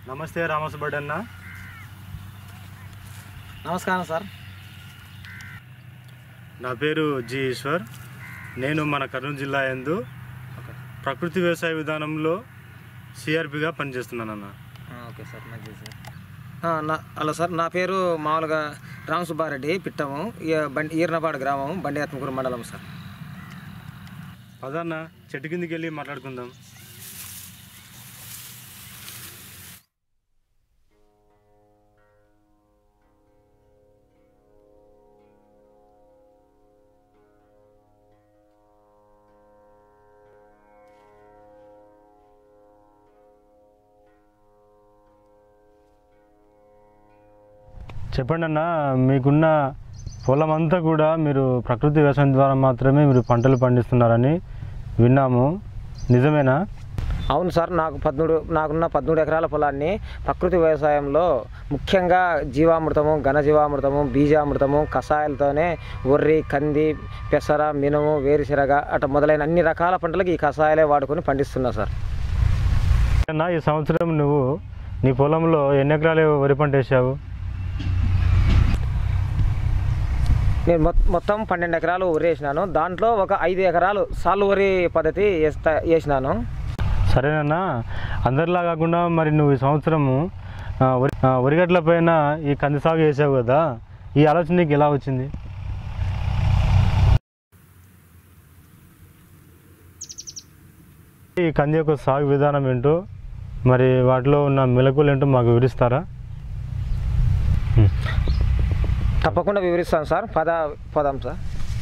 నమస్తే రామసుబ్బడ్ అన్న నమస్కారం సార్ నా పేరు జి ఈశ్వర్ నేను మన కర్నూలు జిల్లా యందు ప్రకృతి వ్యవసాయ విధానంలో సిఆర్పిగా పనిచేస్తున్నానన్న ఓకే సార్ మంచిది సార్ నా అలా సార్ నా పేరు మామూలుగా రామ సుబ్బారెడ్డి పిట్టము ఈ బండి ఈర్నపాడు గ్రామం బండి ఆత్మకూరు మండలం సార్ పదన్న చెట్టు కిందికి వెళ్ళి మాట్లాడుకుందాం చెప్పండి అన్న మీకున్న పొలం అంతా కూడా మీరు ప్రకృతి వ్యవసాయం ద్వారా మాత్రమే మీరు పంటలు పండిస్తున్నారని విన్నాము నిజమేనా అవును సార్ నాకు పద్మూడు నాకున్న పద్మూడు ఎకరాల పొలాన్ని ప్రకృతి వ్యవసాయంలో ముఖ్యంగా జీవామృతము ఘనజీవామృతము బీజామృతము కషాయాలతోనే వరి కంది పెసర మినుము వేరుశెనగ అట మొదలైన అన్ని రకాల పంటలకు ఈ కషాయాలే వాడుకొని పండిస్తున్నా సార్ అన్న ఈ సంవత్సరం నువ్వు నీ పొలంలో ఎన్ని ఎకరాలు వరి పంట వేసావు నేను మొ- మొత్తం పన్నెండు ఎకరాలు వరి వేసినాను దాంట్లో ఒక ఐదు ఎకరాలు సాలు వరి పద్ధతి వేస్తా వేసినాను సరేనన్నా అందరిలా కాకుండా మరి నువ్వు ఈ సంవత్సరము ఆ, వరి ఆ, వరిగట్ల పైన ఈ కంది సాగు వేసావు కదా ఈ ఆలోచన నీకు ఎలా వచ్చింది ఈ కంది యొక్క సాగు విధానం ఏంటో మరి వాటిలో ఉన్న మెలకువలు ఏంటో మాకు వివరిస్తారా తప్పకుండా వివరిస్తాను సార్ పద పదాం సార్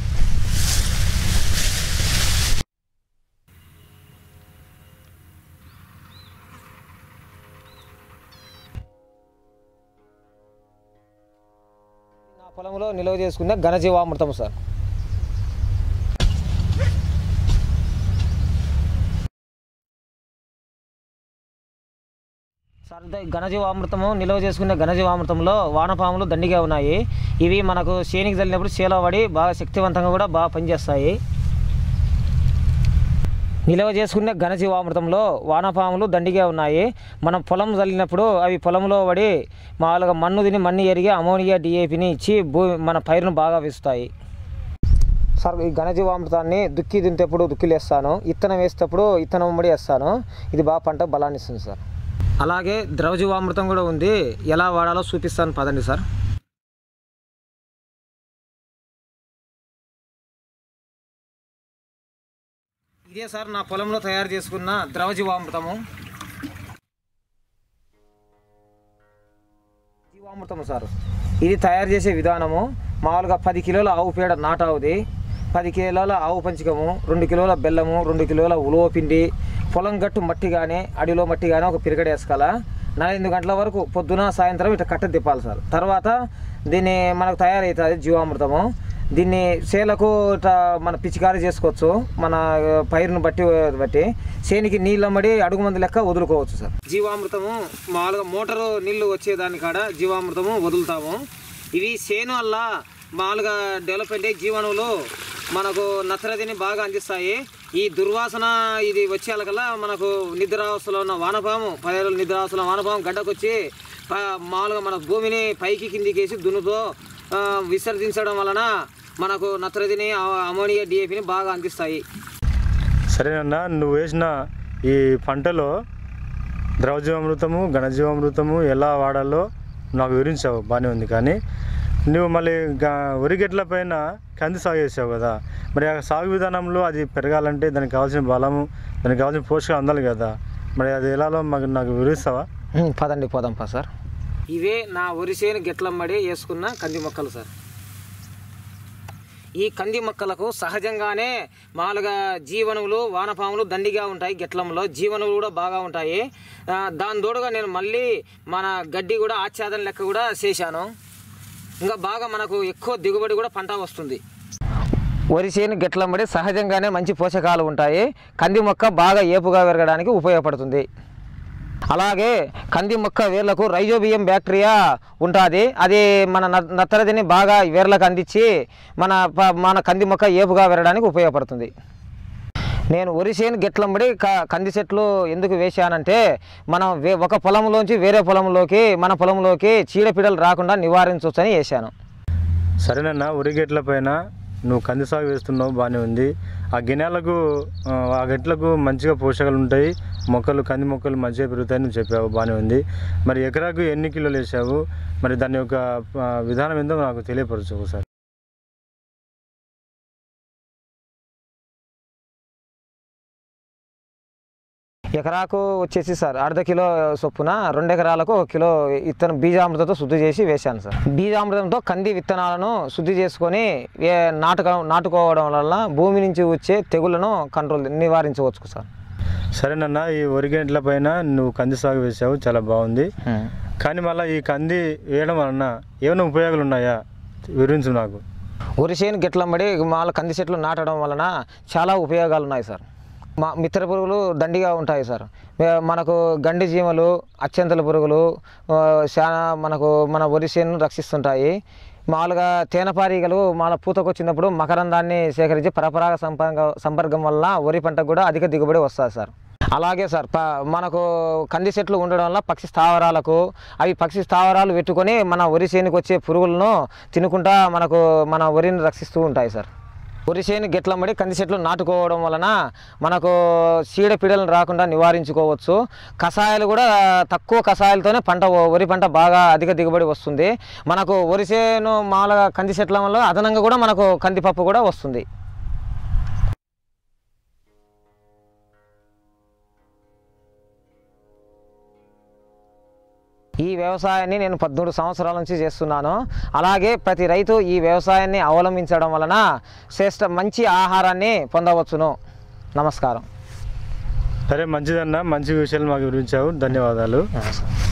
నా పొలంలో నిల్వ చేసుకునే ఘనజీవామృతం సార్ సార్ అంటే ఘనజీవామృతము నిల్వ చేసుకునే ఘనజీవామృతంలో వానపాములు దండిగా ఉన్నాయి ఇవి మనకు చేనికి చల్లినప్పుడు చేలో పడి బాగా శక్తివంతంగా కూడా బాగా పనిచేస్తాయి నిల్వ చేసుకునే ఘనజీవామృతంలో వానపాములు దండిగా ఉన్నాయి మనం పొలం చల్లినప్పుడు అవి పొలంలో పడి మామూలుగా మన్ను తిని మన్ను ఎరిగి అమోనియా డిఏపిని ఇచ్చి భూ మన పైరును బాగా వేస్తాయి సార్ ఈ ఘనజీవామృతాన్ని దుక్కి దున్నేటప్పుడు దుక్కిలు వేస్తాను ఇత్తనం వేసేటప్పుడు ఇత్తనం ఉమ్మడి వేస్తాను ఇది బాగా పంట బలాన్ని ఇస్తుంది సార్ అలాగే ద్రవజీవామృతం కూడా ఉంది ఎలా వాడాలో చూపిస్తాను పదండి సార్ ఇదే సార్ నా పొలంలో తయారు చేసుకున్న ద్రవజీవామృతము జీవామృతము సార్ ఇది తయారు చేసే విధానము మామూలుగా పది కిలోల ఆవు పేడ నాటావుది పది కిలోల ఆవు పంచకము రెండు కిలోల బెల్లము రెండు కిలోల ఉలువ పిండి పొలం గట్టు మట్టి కానీ అడిలో మట్టి కానీ ఒక పిరిగడ వేసుకోవాల నాలుగు గంటల వరకు పొద్దున సాయంత్రం ఇట్లా కట్ట తిప్పాలి సార్ తర్వాత దీన్ని మనకు తయారవుతుంది జీవామృతము దీన్ని చేలకు ఇట్లా మన పిచికారీ చేసుకోవచ్చు మన ఆ, పైరును బట్టి బట్టి చేనికి నీళ్ళమ్మడి అడుగు మంది లెక్క వదులుకోవచ్చు సార్ జీవామృతము మామూలుగా మోటారు నీళ్లు వచ్చేదాని కాడ జీవామృతము వదులుతాము ఇవి చేను వల్ల మామూలుగా డెవలప్మెంట్ అయ్యి జీవనువులు మనకు నత్రతిని బాగా అందిస్తాయి ఈ దుర్వాసన ఇది వచ్చేయాలకల్లా మనకు నిద్రావస్థలో ఉన్న వానపాము పదేళ్ళ నిద్రావస్థలో వానపాము గడ్డకొచ్చి ప- మామూలుగా మన భూమిని పైకి కిందికి వేసి దున్నుతో ఆ, విసర్జించడం వలన మనకు నత్రతిని ఆ- అమోనియా డిఏపిని బాగా అందిస్తాయి సరేనన్నా నువ్వు వేసిన ఈ పంటలో ద్రవజీవామృతము ఘనజీవామృతము ఎలా వాడాలో నాకు వివరించావు బాగానే ఉంది కానీ నువ్వు మళ్ళీ గా- వరిగెట్ల పైన కంది సాగు చేసావు కదా మరి ఆ సాగు విధానంలో అది పెరగాలంటే దానికి కావాల్సిన బలము దానికి కావాల్సిన పోషకాలు అందాలి కదా మరి అది ఎలాలో మాకు నాకు వివరిస్తావా ఉమ్, పదండి పోదాం పా సార్ ఇవే నా వరిసేను గిట్లమ్మడి వేసుకున్న కంది మొక్కలు సార్ ఈ కంది మొక్కలకు సహజంగానే మామూలుగా జీవనములు వానపాములు దండిగా ఉంటాయి గిట్లంలో జీవనములు కూడా బాగా ఉంటాయి ఆ, దాని తోడుగా నేను మళ్ళీ మన గడ్డి కూడా ఆచ్ఛాదన లెక్క కూడా చేశాను ఇంకా బాగా మనకు ఎక్కువ దిగుబడి కూడా పంట వస్తుంది వరి చేను గిట్లమ్మడి సహజంగానే మంచి పోషకాలు ఉంటాయి కంది మొక్క బాగా ఏపుగా పెరగడానికి ఉపయోగపడుతుంది అలాగే కంది మొక్క వేర్లకు రైజోబియం బ్యాక్టీరియా ఉంటుంది అది మన న- నత్తరదిని బాగా వేర్లకు అందించి మన ప- మన కంది మొక్క ఏపుగా పెరగడానికి ఉపయోగపడుతుంది నేను వరిసేను గిట్లంబడి క- కంది చెట్లు ఎందుకు వేశానంటే మనం వే ఒక పొలంలోంచి వేరే పొలంలోకి మన పొలంలోకి చీడపీడలు రాకుండా నివారించవచ్చని వేశాను సరేనన్నా ఉరిగెట్ల పైన నువ్వు కంది సాగు వేస్తున్నావు బాగానే ఉంది ఆ గిన్నెలకు ఆ, ఆ గెట్లకు మంచిగా పోషకాలు ఉంటాయి మొక్కలు కంది మొక్కలు మంచిగా పెరుగుతాయని నువ్వు చెప్పావు బాగానే ఉంది మరి ఎకరాకు ఎన్ని కిలోలు వేసావు మరి దాని యొక్క ఆ, విధానం ఏందో నాకు తెలియపరచు ఒకసారి ఎకరాకు వచ్చేసి సార్ అర్ధ కిలో చొప్పున రెండు ఎకరాలకు ఒక కిలో విత్తనం బీజామృతంతో శుద్ధి చేసి వేశాను సార్ బీజామృతంతో కంది విత్తనాలను శుద్ధి చేసుకొని ఏ నాటుక నాటుకోవడం వల్ల భూమి నుంచి వచ్చే తెగులను కంట్రోల్ నివారించవచ్చు సార్ సరేనన్నా ఈ వరిగెట్ల పైన నువ్వు కంది సాగు వేసావు చాలా బాగుంది కానీ మళ్ళీ ఈ కంది వేయడం వలన ఏమైనా ఉపయోగాలు ఉన్నాయా వివరించు నాకు వరిసేను గిట్లంబడి మాల కంది చెట్లు నాటడం వలన చాలా ఉపయోగాలు ఉన్నాయి సార్ మా మిత్ర పురుగులు దండిగా ఉంటాయి సార్ మే- మనకు గండి జీమలు అత్యంతల పురుగులు ఆ, చాలా మనకు మన వరిసేను రక్షిస్తుంటాయి మామూలుగా తేనెపారీగలు మాల పూతకొచ్చినప్పుడు మకరందాన్ని సేకరించి పరపరాగ సంపర్క సంపర్కం వల్ల వరి పంటకు కూడా అధిక దిగుబడి వస్తుంది సార్ అలాగే సార్ ప మనకు కంది చెట్లు ఉండడం వల్ల పక్షి స్థావరాలకు అవి పక్షి స్థావరాలు పెట్టుకొని మన వరి చేనుకు వచ్చే పురుగులను తినుకుంటా మనకు మన వరిని రక్షిస్తూ ఉంటాయి సార్ వరి చేను గిట్లమ్మడి కంది చెట్లు నాటుకోవడం వలన మనకు చీడపీడలను రాకుండా నివారించుకోవచ్చు కషాయాలు కూడా తక్కువ కషాయాలతోనే పంట వరి పంట బాగా అధిక దిగుబడి వస్తుంది మనకు వరి చేను మామూలుగా కంది చెట్ల వల్ల అదనంగా కూడా మనకు కందిపప్పు కూడా వస్తుంది ఈ వ్యవసాయాన్ని నేను పద్మూడు సంవత్సరాల నుంచి చేస్తున్నాను అలాగే ప్రతి రైతు ఈ వ్యవసాయాన్ని అవలంబించడం వలన శ్రేష్ట మంచి ఆహారాన్ని పొందవచ్చును నమస్కారం సరే మంచిదన్నా మంచి విషయాలు మాకు వివరించావు ధన్యవాదాలు నమస్కారం